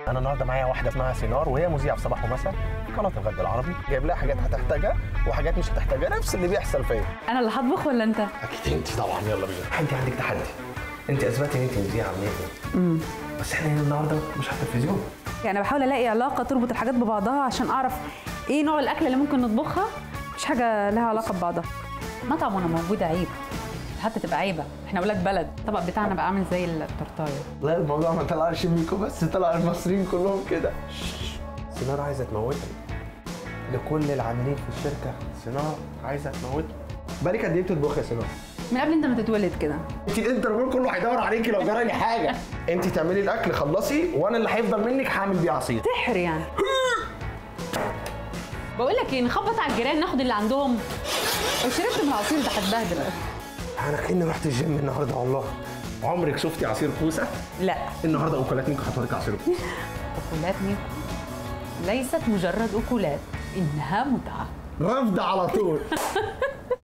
انا النهارده معايا واحده اسمها سينار وهي مذيعه في صباح ومساء في قناه الغد العربي جايب لها حاجات هتحتاجها وحاجات مش هتحتاجها نفس اللي بيحصل فيا انا اللي هطبخ ولا انت اكيد انت طبعا يلا بينا انت عندك تحدي انت اثبتي ان انت مذيعه منين بس احنا هنا النهارده مش على التلفزيون يعني بحاول الاقي علاقه تربط الحاجات ببعضها عشان اعرف ايه نوع الاكل اللي ممكن نطبخها مش حاجه لها علاقه ببعضها مطعم وانا موجوده عيب حتى تبقى عيبه احنا ولاد بلد الطبق بتاعنا بقى عامل زي التورتايه لا الموضوع ما طلعش ميكو بس طلع المصريين كلهم كده سينار عايزه تموتني لكل العاملين في الشركه سينار عايزه تموتني بالك قد ايه بتطبخي يا سينار؟ من قبل انت ما تتولد كده انت الانترفيو كله هيدور عليكي لو جرى لي حاجه انت تعملي الاكل خلصي وانا اللي هيفضل منك هعمل بيه عصير سحر يعني بقول لك ايه نخبط على الجيران ناخد اللي عندهم لو شربت من العصير ده هتبهدل انا كاني رحت الجيم النهارده والله عمرك شفتي عصير كوسه؟ لا النهارده اوكلات ميكو هتوريك عصير كوسه اكلات ميكو ليست مجرد اكلات انها متعه رفض على طول